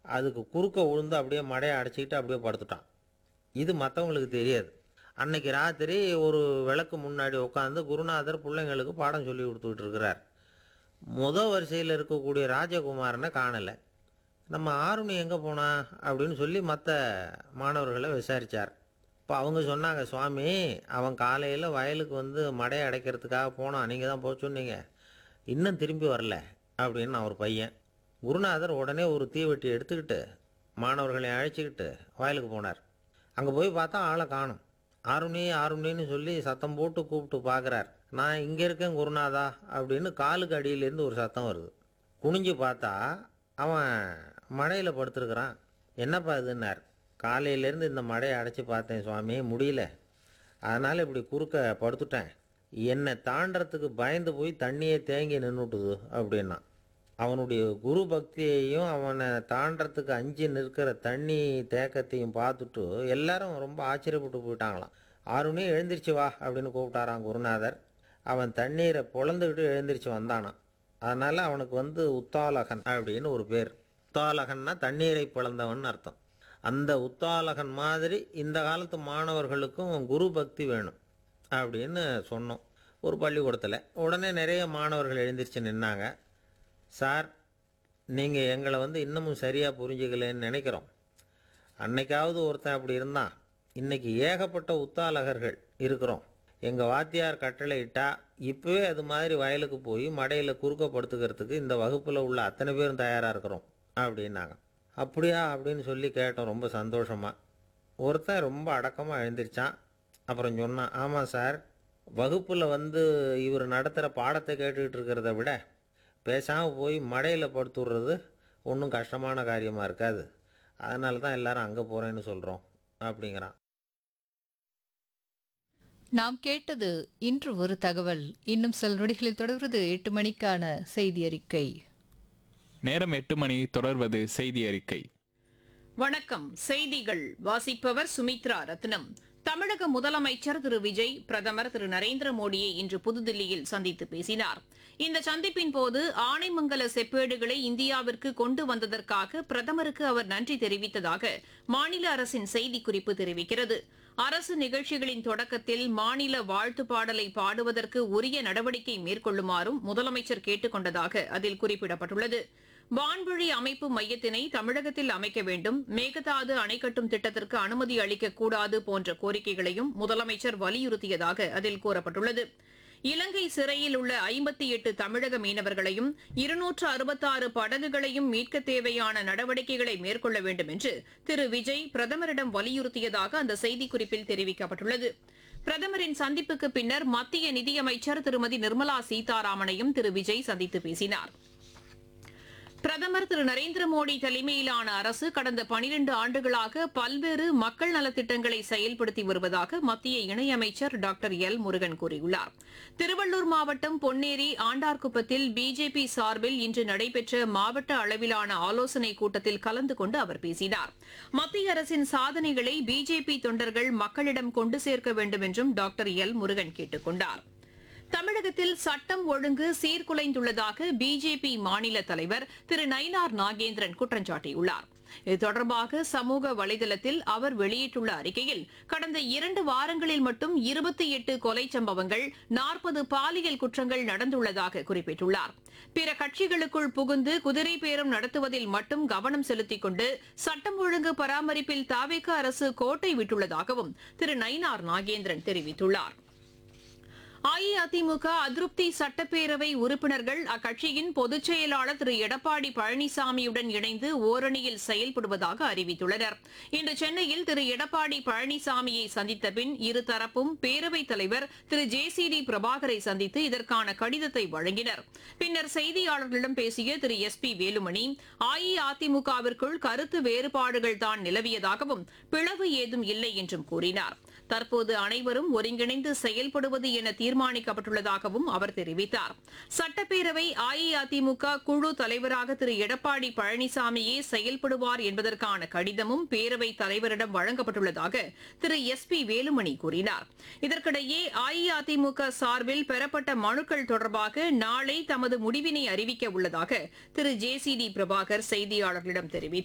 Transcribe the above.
அதுக்கு குறுக்க விழுந்து அப்படியே மடையை அடைச்சிக்கிட்டு அப்படியே படுத்துட்டான் இது மற்றவங்களுக்கு தெரியாது அன்னைக்கு ராத்திரி ஒரு விளக்கு முன்னாடி உட்காந்து குருநாதர் பிள்ளைங்களுக்கு பாடம் சொல்லி கொடுத்துக்கிட்டு இருக்கிறார் முத வரிசையில் இருக்கக்கூடிய ராஜகுமாரனை காணலை நம்ம ஆருணி எங்கே போனா அப்படின்னு சொல்லி மற்ற மாணவர்களை விசாரித்தார் இப்போ அவங்க சொன்னாங்க சுவாமி அவன் காலையில் வயலுக்கு வந்து மடையை அடைக்கிறதுக்காக போனான் நீங்கள் தான் போக சொன்னீங்க இன்னும் திரும்பி வரல அப்படின்னு அவர் பையன் குருநாதர் உடனே ஒரு தீவெட்டி எடுத்துக்கிட்டு மாணவர்களை அழைச்சிக்கிட்டு வயலுக்கு போனார் அங்கே போய் பார்த்தா ஆளை காணும் ஆருணி ஆருணின்னு சொல்லி சத்தம் போட்டு கூப்பிட்டு பார்க்குறார் நான் இங்கே இருக்கேன் குருநாதா அப்படின்னு காலுக்கு அடியிலேருந்து ஒரு சத்தம் வருது குனிஞ்சு பார்த்தா அவன் மழையில் படுத்துருக்குறான் என்னப்பா இதுன்னார் காலையிலேருந்து இந்த மழையை அடைச்சி பார்த்தேன் சுவாமி முடியல அதனால் இப்படி குறுக்க படுத்துட்டேன் என்னை தாண்டறதுக்கு பயந்து போய் தண்ணியே தேங்கி நின்றுட்டுது அப்படின்னா அவனுடைய குரு பக்தியையும் அவனை தாண்டறதுக்கு அஞ்சு நிற்கிற தண்ணி தேக்கத்தையும் பார்த்துட்டு எல்லாரும் ரொம்ப ஆச்சரியப்பட்டு போயிட்டாங்களாம் ஆறுனே எழுந்திரிச்சு வா அப்படின்னு கூப்பிட்டாராம் குருநாதர் அவன் தண்ணீரை பொழந்துக்கிட்டு எழுந்திரிச்சு வந்தானான் அதனால் அவனுக்கு வந்து உத்தாலகன் அப்படின்னு ஒரு பேர் உத்தாலகன்னா தண்ணீரை பிளந்தவன் அர்த்தம் அந்த உத்தாலகன் மாதிரி இந்த காலத்து மாணவர்களுக்கும் குரு பக்தி வேணும் அப்படின்னு சொன்னோம் ஒரு பள்ளிக்கூடத்தில் உடனே நிறைய மாணவர்கள் எழுந்திரிச்சு நின்னாங்க சார் நீங்கள் எங்களை வந்து இன்னமும் சரியாக புரிஞ்சுக்கலன்னு நினைக்கிறோம் அன்னைக்காவது ஒருத்தன் அப்படி இருந்தான் இன்னைக்கு ஏகப்பட்ட உத்தாலகர்கள் இருக்கிறோம் எங்கள் வாத்தியார் கட்டளை இட்டா இப்போவே அது மாதிரி வயலுக்கு போய் மடையில் குறுக்க படுத்துக்கிறதுக்கு இந்த வகுப்பில் உள்ள அத்தனை பேரும் தயாராக இருக்கிறோம் அப்படின்னாங்க அப்படியா அப்படின்னு சொல்லி கேட்டோம் ரொம்ப சந்தோஷமாக ஒருத்தன் ரொம்ப அடக்கமாக எழுந்திரிச்சான் அப்புறம் சொன்னான் ஆமாம் சார் வகுப்பில் வந்து இவர் நடத்துகிற பாடத்தை கேட்டுக்கிட்டு இருக்கிறத விட பேசாமல் போய் மடையில் படுத்துடுறது ஒன்றும் கஷ்டமான காரியமாக இருக்காது அதனால தான் எல்லாரும் அங்கே போகிறேன்னு சொல்கிறோம் அப்படிங்கிறான் நாம் கேட்டது இன்று ஒரு தகவல் இன்னும் சில நொடிகளில் தொடர்வது எட்டு மணிக்கான செய்தி அறிக்கை நேரம் எட்டு மணி தொடர்வது செய்தி அறிக்கை வணக்கம் செய்திகள் வாசிப்பவர் சுமித்ரா ரத்னம் தமிழக முதலமைச்சர் திரு விஜய் பிரதமர் திரு நரேந்திர மோடியை இன்று புதுதில்லியில் சந்தித்து பேசினார் இந்த சந்திப்பின் போது ஆனைமங்கல செப்பேடுகளை இந்தியாவிற்கு கொண்டு வந்ததற்காக பிரதமருக்கு அவர் நன்றி தெரிவித்ததாக மாநில அரசின் செய்திக்குறிப்பு தெரிவிக்கிறது அரசு நிகழ்ச்சிகளின் தொடக்கத்தில் மாநில வாழ்த்து பாடலை பாடுவதற்கு உரிய நடவடிக்கை மேற்கொள்ளுமாறும் முதலமைச்சர் கேட்டுக் கொண்டதாக அதில் குறிப்பிடப்பட்டுள்ளது வான்வழி அமைப்பு மையத்தினை தமிழகத்தில் அமைக்க வேண்டும் மேகதாது அணை கட்டும் திட்டத்திற்கு அனுமதி அளிக்கக்கூடாது போன்ற கோரிக்கைகளையும் முதலமைச்சர் வலியுறுத்தியதாக அதில் கூறப்பட்டுள்ளது இலங்கை சிறையில் உள்ள ஐம்பத்தி எட்டு தமிழக மீனவர்களையும் இருநூற்று அறுபத்தாறு படகுகளையும் மீட்க தேவையான நடவடிக்கைகளை மேற்கொள்ள வேண்டும் என்று திரு விஜய் பிரதமரிடம் வலியுறுத்தியதாக அந்த செய்திக்குறிப்பில் தெரிவிக்கப்பட்டுள்ளது பிரதமரின் சந்திப்புக்கு பின்னர் மத்திய நிதியமைச்சர் திருமதி நிர்மலா சீதாராமனையும் திரு விஜய் சந்தித்து பேசினார் பிரதமர் திரு நரேந்திர மோடி தலைமையிலான அரசு கடந்த பனிரண்டு ஆண்டுகளாக பல்வேறு மக்கள் நலத்திட்டங்களை செயல்படுத்தி வருவதாக மத்திய இணையமைச்சர் டாக்டர் எல் முருகன் கூறியுள்ளார் திருவள்ளூர் மாவட்டம் பொன்னேரி ஆண்டார்குப்பத்தில் பிஜேபி சார்பில் இன்று நடைபெற்ற மாவட்ட அளவிலான ஆலோசனைக் கூட்டத்தில் கலந்து கொண்டு அவர் பேசினார் மத்திய அரசின் சாதனைகளை பிஜேபி தொண்டர்கள் மக்களிடம் கொண்டு சேர்க்க வேண்டும் என்றும் டாக்டர் எல் முருகன் கேட்டுக் கொண்டாா் தமிழகத்தில் சட்டம் ஒழுங்கு சீர்குலைந்துள்ளதாக பிஜேபி மாநில தலைவர் திரு நயினார் நாகேந்திரன் குற்றம் சாட்டியுள்ளார் இது தொடர்பாக சமூக வலைதளத்தில் அவர் வெளியிட்டுள்ள அறிக்கையில் கடந்த இரண்டு வாரங்களில் மட்டும் இருபத்தி எட்டு கொலை சம்பவங்கள் நாற்பது பாலியல் குற்றங்கள் நடந்துள்ளதாக குறிப்பிட்டுள்ளார் பிற கட்சிகளுக்குள் புகுந்து குதிரை பேரம் நடத்துவதில் மட்டும் கவனம் செலுத்திக் கொண்டு சட்டம் ஒழுங்கு பராமரிப்பில் தாவேக அரசு கோட்டை விட்டுள்ளதாகவும் திரு நயினார் நாகேந்திரன் தெரிவித்துள்ளார் அஇஅதிமுக அதிருப்தி சட்டப்பேரவை உறுப்பினர்கள் அக்கட்சியின் பொதுச் செயலாளர் திரு எடப்பாடி பழனிசாமியுடன் இணைந்து ஓரணியில் செயல்படுவதாக அறிவித்துள்ளனர் இன்று சென்னையில் திரு எடப்பாடி பழனிசாமியை சந்தித்த பின் இருதரப்பும் பேரவைத் தலைவர் திரு ஜே சி டி பிரபாகரை சந்தித்து இதற்கான கடிதத்தை வழங்கினர் பின்னர் செய்தியாளர்களிடம் பேசிய திரு எஸ் பி வேலுமணி அஇஅதிமுகவிற்குள் கருத்து வேறுபாடுகள் தான் நிலவியதாகவும் பிளவு ஏதும் இல்லை என்றும் கூறினார் தற்போது அனைவரும் ஒருங்கிணைந்து செயல்படுவது என தீர்மானிக்கப்பட்டுள்ளதாகவும் அவர் தெரிவித்தார் சட்டப்பேரவை அஇஅதிமுக குழு தலைவராக திரு எடப்பாடி பழனிசாமியே செயல்படுவார் என்பதற்கான கடிதமும் பேரவைத் தலைவரிடம் வழங்கப்பட்டுள்ளதாக திரு எஸ் பி வேலுமணி கூறினார் இதற்கிடையே அஇஅதிமுக சார்பில் பெறப்பட்ட மனுக்கள் தொடர்பாக நாளை தமது முடிவினை அறிவிக்க உள்ளதாக Thiru J C D Prabhakar செய்தியாளர்களிடம் தெரிவித்தார்